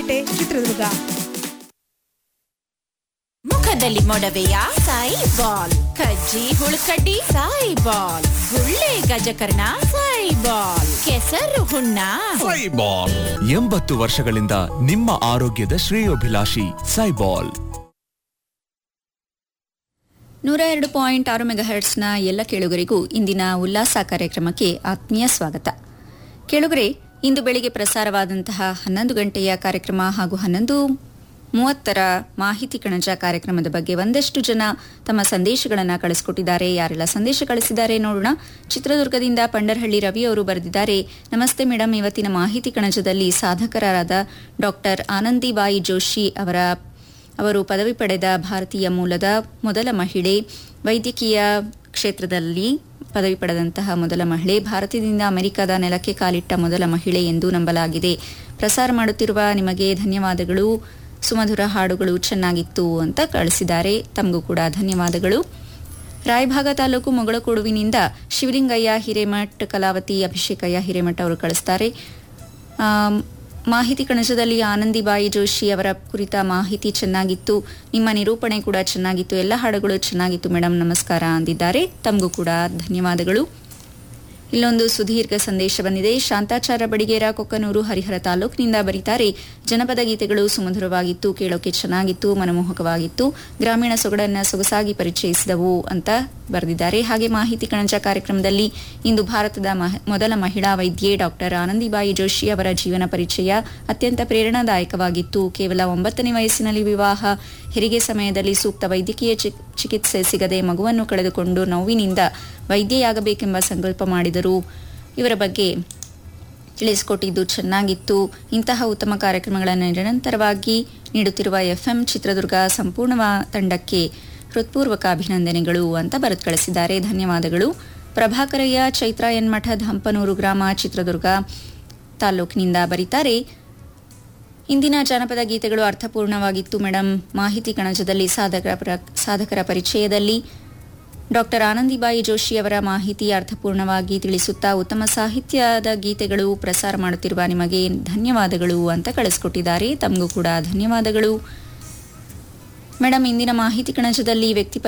ಕಟ್ಟೆ ಚಿತ್ರದುರ್ಗ ಮುಖದಲ್ಲಿ ಮೊಡವೆಯ ಸಾಯಿ ಬಾಲ್ ಕಜ್ಜಿ ಹುಳುಕಡ್ಡಿ ಸಾಯಿ ಬಾಲ್ ಗುಳ್ಳೆ ಗಜಕರ್ಣ ಸಾಯಿ ಬಾಲ್ ಕೆಸರು ಹುಣ್ಣ ಸೈಬಾಲ್ ಎಂಬತ್ತು ವರ್ಷಗಳಿಂದ ನಿಮ್ಮ ಆರೋಗ್ಯದ ಶ್ರೇಯೋಭಿಲಾಷಿ ಸೈಬಾಲ್ ನೂರ ಎರಡು ಪಾಯಿಂಟ್ ಆರು ಮೆಗಾಹರ್ಟ್ಸ್ನ ಎಲ್ಲ ಕೇಳುಗರಿಗೂ ಇಂದಿನ ಉಲ್ಲಾಸ ಕಾರ್ಯಕ್ರಮಕ್ಕೆ ಆತ್ಮೀಯ ಸ್ವಾಗತ ಕೇಳುಗರೆ ಇಂದು ಬೆಳಿಗ್ಗೆ ಪ್ರಸಾರವಾದಂತಹ ಹನ್ನೊಂದು ಗಂಟೆಯ ಕಾರ್ಯಕ್ರಮ ಹಾಗೂ ಹನ್ನೊಂದು ಮೂವತ್ತರ ಮಾಹಿತಿ ಕಣಜ ಕಾರ್ಯಕ್ರಮದ ಬಗ್ಗೆ ಒಂದಷ್ಟು ಜನ ತಮ್ಮ ಸಂದೇಶಗಳನ್ನು ಕಳಿಸ್ಕೊಟ್ಟಿದ್ದಾರೆ ಯಾರೆಲ್ಲ ಸಂದೇಶ ಕಳಿಸಿದ್ದಾರೆ ನೋಡೋಣ ಚಿತ್ರದುರ್ಗದಿಂದ ಪಂಡರಹಳ್ಳಿ ರವಿ ಅವರು ಬರೆದಿದ್ದಾರೆ ನಮಸ್ತೆ ಮೇಡಮ್ ಇವತ್ತಿನ ಮಾಹಿತಿ ಕಣಜದಲ್ಲಿ ಸಾಧಕರಾದ ಡಾಕ್ಟರ್ ಆನಂದಿಬಾಯಿ ಜೋಶಿ ಅವರ ಅವರು ಪದವಿ ಪಡೆದ ಭಾರತೀಯ ಮೂಲದ ಮೊದಲ ಮಹಿಳೆ ವೈದ್ಯಕೀಯ ಕ್ಷೇತ್ರದಲ್ಲಿ ಪದವಿ ಪಡೆದಂತಹ ಮೊದಲ ಮಹಿಳೆ ಭಾರತದಿಂದ ಅಮೆರಿಕದ ನೆಲಕ್ಕೆ ಕಾಲಿಟ್ಟ ಮೊದಲ ಮಹಿಳೆ ಎಂದು ನಂಬಲಾಗಿದೆ ಪ್ರಸಾರ ಮಾಡುತ್ತಿರುವ ನಿಮಗೆ ಧನ್ಯವಾದಗಳು ಸುಮಧುರ ಹಾಡುಗಳು ಚೆನ್ನಾಗಿತ್ತು ಅಂತ ಕಳಿಸಿದ್ದಾರೆ ತಮಗೂ ಕೂಡ ಧನ್ಯವಾದಗಳು ರಾಯಭಾಗ ತಾಲೂಕು ಮೊಗಳಕೊಡುವಿನಿಂದ ಶಿವಲಿಂಗಯ್ಯ ಹಿರೇಮಠ್ ಕಲಾವತಿ ಅಭಿಷೇಕಯ್ಯ ಹಿರೇಮಠ್ ಅವರು ಕಳಿಸ್ತಾರೆ ಆಮ್, ಮಾಹಿತಿ ಕಣಜದಲ್ಲಿ ಆನಂದಿಬಾಯಿ ಜೋಶಿ ಅವರ ಕುರಿತ ಮಾಹಿತಿ ಚೆನ್ನಾಗಿತ್ತು ನಿಮ್ಮ ನಿರೂಪಣೆ ಕೂಡ ಚೆನ್ನಾಗಿತ್ತು ಎಲ್ಲ ಹಾಡುಗಳು ಚೆನ್ನಾಗಿತ್ತು ಮೇಡಮ್ ನಮಸ್ಕಾರ ಅಂದಿದ್ದಾರೆ ತಮಗೂ ಕೂಡ ಧನ್ಯವಾದಗಳು ಇಲ್ಲೊಂದು ಸುದೀರ್ಘ ಸಂದೇಶ ಬಂದಿದೆ ಶಾಂತಾಚಾರ ಬಡಿಗೇರ ಕೊಕ್ಕನೂರು ಹರಿಹರ ತಾಲೂಕಿನಿಂದ ಬರೀತಾರೆ ಜನಪದ ಗೀತೆಗಳು ಸುಮಧುರವಾಗಿತ್ತು ಕೇಳೋಕೆ ಚೆನ್ನಾಗಿತ್ತು ಮನಮೋಹಕವಾಗಿತ್ತು ಗ್ರಾಮೀಣ ಸೊಗಡನ್ನ ಸೊಗಸಾಗಿ ಪರಿಚಯಿಸಿದವು ಅಂತ ಬರೆದಿದ್ದಾರೆ ಹಾಗೆ ಮಾಹಿತಿ ಕಣಜ ಕಾರ್ಯಕ್ರಮದಲ್ಲಿ ಇಂದು ಭಾರತದ ಮಹ- ಮೊದಲ ಮಹಿಳಾ ವೈದ್ಯೆ ಡಾಕ್ಟರ್ ಆನಂದಿಬಾಯಿ ಜೋಶಿ ಅವರ ಜೀವನ ಪರಿಚಯ ಅತ್ಯಂತ ಪ್ರೇರಣಾದಾಯಕವಾಗಿತ್ತು ಕೇವಲ ಒಂಬತ್ತನೇ ವಯಸ್ಸಿನಲ್ಲಿ ವಿವಾಹ ಹೆರಿಗೆ ಸಮಯದಲ್ಲಿ ಸೂಕ್ತ ವೈದ್ಯಕೀಯ ಚಿಕ್- ಚಿಕಿತ್ಸೆ ಸಿಗದೆ ಮಗುವನ್ನು ಕಳೆದುಕೊಂಡು ನೋವಿನಿಂದ ವೈದ್ಯೆಯಾಗಬೇಕೆಂಬ ಸಂಕಲ್ಪ ಮಾಡಿದರು ಇವರ ಬಗ್ಗೆ ತಿಳಿಸಿಕೊಟ್ಟಿದ್ದು ಚೆನ್ನಾಗಿತ್ತು ಇಂತಹ ಉತ್ತಮ ಕಾರ್ಯಕ್ರಮಗಳನ್ನು ನಿರಂತರವಾಗಿ ನೀಡುತ್ತಿರುವ ಎಫ್ಎಂ ಚಿತ್ರದುರ್ಗ ಸಂಪೂರ್ಣ ತಂಡಕ್ಕೆ ಹೃತ್ಪೂರ್ವಕ ಅಭಿನಂದನೆಗಳು ಅಂತ ಬರೆದು ಕಳಿಸಿದ್ದಾರೆ ಧನ್ಯವಾದಗಳು ಪ್ರಭಾಕರಯ್ಯ ಚೈತ್ರ ಎನ್ಮಠ ಹಂಪನೂರು ಗ್ರಾಮ ಚಿತ್ರದುರ್ಗ ತಾಲೂಕಿನಿಂದ ಬರೀತಾರೆ ಇಂದಿನ ಜಾನಪದ ಗೀತೆಗಳು ಅರ್ಥಪೂರ್ಣವಾಗಿತ್ತು ಮೇಡಮ್ ಮಾಹಿತಿ ಕಣಜದಲ್ಲಿ ಸಾಧಕರ ಪ್ರ- ಸಾಧಕರ ಪರಿಚಯದಲ್ಲಿ ಡಾಕ್ಟರ್ ಆನಂದಿಬಾಯಿ ಜೋಶಿ ಅವರ ಮಾಹಿತಿ ಅರ್ಥಪೂರ್ಣವಾಗಿ ತಿಳಿಸುತ್ತಾ ಉತ್ತಮ ಸಾಹಿತ್ಯದ ಗೀತೆಗಳು ಪ್ರಸಾರ ಮಾಡುತ್ತಿರುವ ನಿಮಗೆ ಧನ್ಯವಾದಗಳು ಅಂತ ಕಳಿಸ್ಕೊಟ್ಟಿದ್ದಾರೆ ತಮಗೂ ಕೂಡ ಧನ್ಯವಾದಗಳು ಮೇಡಮ್ ಇಂದಿನ ಮಾಹಿತಿ ಕಣಜದಲ್ಲಿ ವ್ಯಕ್ತಿ